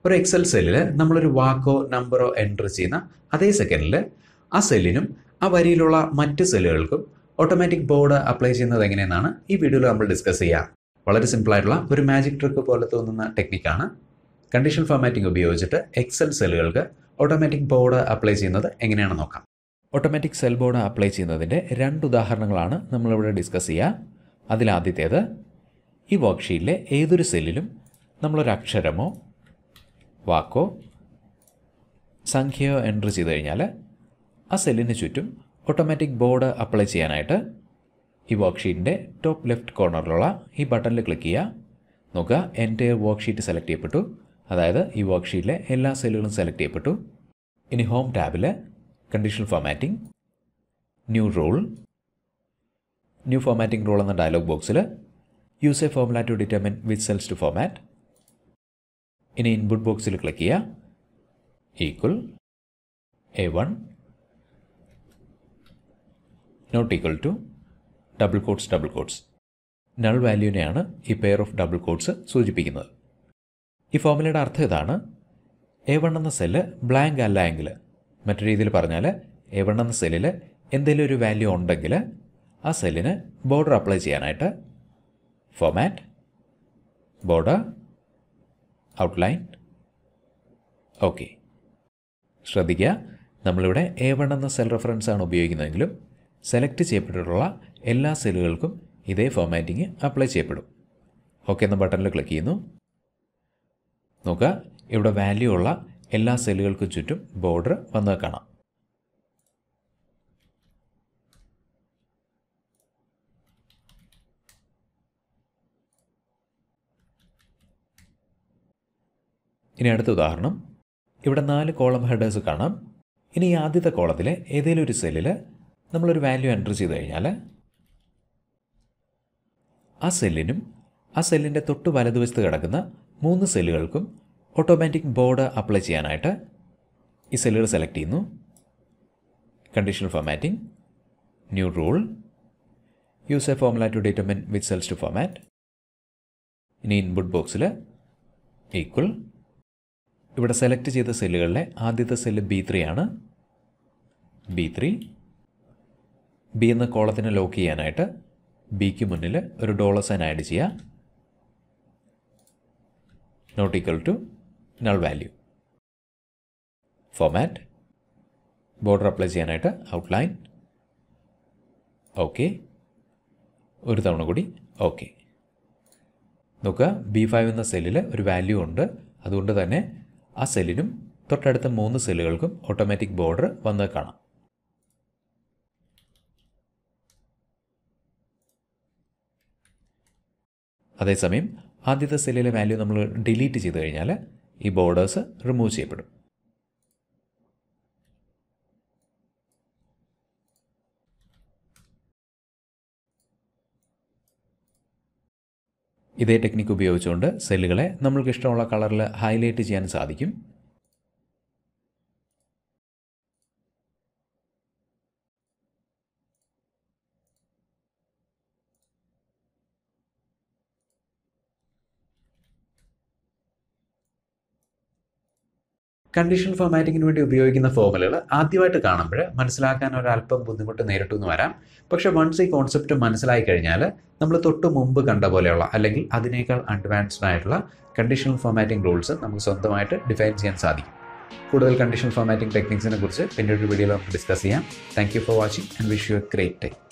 ഒരു എക്സൽ സെല്ലിൽ നമ്മളൊരു വാക്കോ നമ്പറോ എൻ്റർ ചെയ്യുന്ന അതേ സെക്കൻഡിൽ ആ സെല്ലിനും ആ വരിയിലുള്ള മറ്റ് സെല്ലുകൾക്കും ഓട്ടോമാറ്റിക് ബോർഡ് അപ്ലൈ ചെയ്യുന്നത് എങ്ങനെയെന്നാണ് ഈ വീഡിയോയിൽ നമ്മൾ ഡിസ്കസ് ചെയ്യുക വളരെ സിമ്പിളായിട്ടുള്ള ഒരു മാജിക് ട്രിക്ക് പോലെ തോന്നുന്ന ടെക്നിക്കാണ് കണ്ടീഷൻ ഫോർമാറ്റിംഗ് ഉപയോഗിച്ചിട്ട് എക്സൽ സെല്ലുകൾക്ക് ഓട്ടോമാറ്റിക് ബോർഡ് അപ്ലൈ ചെയ്യുന്നത് എങ്ങനെയാണെന്ന് നോക്കാം ഓട്ടോമാറ്റിക് സെൽ ബോർഡ് അപ്ലൈ ചെയ്യുന്നതിൻ്റെ രണ്ട് ഉദാഹരണങ്ങളാണ് നമ്മളിവിടെ ഡിസ്കസ് ചെയ്യുക അതിലാദ്യത്തേത് ഈ വർക്ക്ഷീറ്റിലെ ഏതൊരു സെല്ലിലും നമ്മളൊരു അക്ഷരമോ വാക്കോ സംഖ്യയോ എൻ്റർ ചെയ്ത് കഴിഞ്ഞാൽ ആ സെല്ലിന് ചുറ്റും ഓട്ടോമാറ്റിക് ബോർഡ് അപ്ലൈ ചെയ്യാനായിട്ട് ഈ വർക്ക്ഷീറ്റിൻ്റെ ടോപ്പ് ലെഫ്റ്റ് കോർണറിലുള്ള ഈ ബട്ടണിൽ ക്ലിക്ക് ചെയ്യുക നോക്കുക എൻ്റെ വർക്ക്ഷീറ്റ് സെലക്ട് ചെയ്യപ്പെട്ടു അതായത് ഈ വർക്ക്ഷീറ്റിലെ എല്ലാ സെല്ലുകളും സെലക്ട് ചെയ്യപ്പെട്ടു ഇനി ഹോം ടാബിൽ conditional formatting new rule new formatting rule എന്ന ഡയലോഗ് ബോക്സിൽ use a formula to determine with cells to format ഇനി ഇൻപുട്ട് ബോക്സിൽ ക്ലിക്ക് ചെയ്യുക equal A one not equal to double quotes double quotes null വാല്യൂവിനെയാണ് ഈ pair of double quotes സൂചിപ്പിക്കുന്നത് ഈ ഫോർമുലയുടെ അർത്ഥം ഇതാണ് എ വൺ എന്ന സെല്ല് ബ്ലാങ്ക് അല്ല എങ്കിൽ മറ്റൊരു രീതിയിൽ പറഞ്ഞാൽ എ വൺ എന്ന സെല്ലിൽ എന്തെങ്കിലും ഒരു വാല്യൂ ഉണ്ടെങ്കിൽ ആ സെല്ലിന് ബോർഡർ അപ്ലൈ ചെയ്യാനായിട്ട് ഫോമാറ്റ് ബോർഡർ ഔട്ട്ലൈൻ ഓക്കെ ശ്രദ്ധിക്കുക നമ്മളിവിടെ എ വൺ എന്ന സെൽ റെഫറൻസ് ആണ് ഉപയോഗിക്കുന്നതെങ്കിലും സെലക്ട് ചെയ്യപ്പെട്ടിട്ടുള്ള എല്ലാ സെല്ലുകൾക്കും ഇതേ ഫോമാറ്റിംഗ് അപ്ലൈ ചെയ്യപ്പെടും ഓക്കെ എന്ന ബട്ടണിൽ ക്ലിക്ക് ചെയ്യുന്നു നോക്കുക ഇവിടെ വാല്യൂ ഉള്ള എല്ലാ സെല്ലുകൾക്കും ചുറ്റും ബോർഡർ വന്നത് കാണാം ഇനി അടുത്ത ഉദാഹരണം ഇവിടെ നാല് കോളം ഹെഡേഴ്സ് കാണാം ഇനി ഈ ആദ്യത്തെ കോളത്തിലെ ഏതെങ്കിലും ഒരു സെല്ലിൽ നമ്മളൊരു വാല്യൂ എൻ്റർ ചെയ്ത് കഴിഞ്ഞാൽ ആ സെല്ലിനും ആ സെല്ലിൻ്റെ തൊട്ട് വലതുവശത്ത് കിടക്കുന്ന മൂന്ന് സെല്ലുകൾക്കും ഓട്ടോമാറ്റിക് ബോർഡ് അപ്ലൈ ചെയ്യാനായിട്ട് ഈ സെല്ലുകൾ സെലക്ട് ചെയ്യുന്നു conditional formatting new rule use a formula to determine with cells to format ഇനി ഇൻപുട്ട് ബോക്സിൽ ഈക്വൽ ഇവിടെ സെലക്ട് ചെയ്ത സെല്ലുകളിലെ ആദ്യത്തെ സെല്ല് ബി ത്രീ ആണ് ബി ത്രീ ബി എന്ന കോളത്തിനെ ലോക്ക് ചെയ്യാനായിട്ട് ബിക്ക് മുന്നിൽ ഒരു ഡോളർ സൈൻ ആഡ് ചെയ്യുക not equal to null value format border apply ചെയ്യാനായിട്ട് ഔട്ട്ലൈൻ ഓക്കെ ഒരു തവണ കൂടി ഓക്കെ നോക്കുക ബി ഫൈവ് എന്ന സെല്ലിൽ ഒരു വാല്യൂ ഉണ്ട് അതുകൊണ്ട് തന്നെ ആ സെല്ലിനും തൊട്ടടുത്ത മൂന്ന് സെല്ലുകൾക്കും ഓട്ടോമാറ്റിക് ബോർഡർ വന്ന് കാണാം അതേസമയം ആദ്യത്തെ സെല്ലിലെ വാല്യൂ നമ്മൾ ഡിലീറ്റ് ചെയ്ത് കഴിഞ്ഞാൽ ഈ ബോർഡേഴ്സ് റിമൂവ് ചെയ്യപ്പെടും ഇതേ ടെക്നിക്ക് ഉപയോഗിച്ചുകൊണ്ട് സെല്ലുകളെ നമ്മൾക്ക് ഇഷ്ടമുള്ള കളറിൽ ഹൈലൈറ്റ് ചെയ്യാൻ സാധിക്കും കണ്ടീഷൻ ഫോമാറ്റിങ്ങിന് വേണ്ടി ഉപയോഗിക്കുന്ന ഫോമുലകൾ ആദ്യമായിട്ട് കാണുമ്പോൾ മനസ്സിലാക്കാൻ ഒരല്പം ബുദ്ധിമുട്ട് നേരിട്ടു എന്ന് വരാം പക്ഷേ വൺസ് ഈ കോൺസെപ്റ്റ് മനസ്സിലായി കഴിഞ്ഞാൽ നമ്മൾ തൊട്ട് മുമ്പ് കണ്ട പോലെയുള്ള അല്ലെങ്കിൽ അതിനേക്കാൾ അഡ്വാൻസ്ഡ് ആയിട്ടുള്ള കണ്ടീഷണൽ ഫോമാറ്റിംഗ് റൂൾസ് നമുക്ക് സ്വന്തമായിട്ട് ഡിഫൈൻ ചെയ്യാൻ സാധിക്കും കൂടുതൽ കണ്ടീഷണൽ ഫോമാറ്റിംഗ് ടെക്നിക്സിനെ കുറിച്ച് പിന്നീട് വീഡിയോയിൽ നമുക്ക് ഡിസ്കസ് ചെയ്യാം thank you for watching and wish you a great time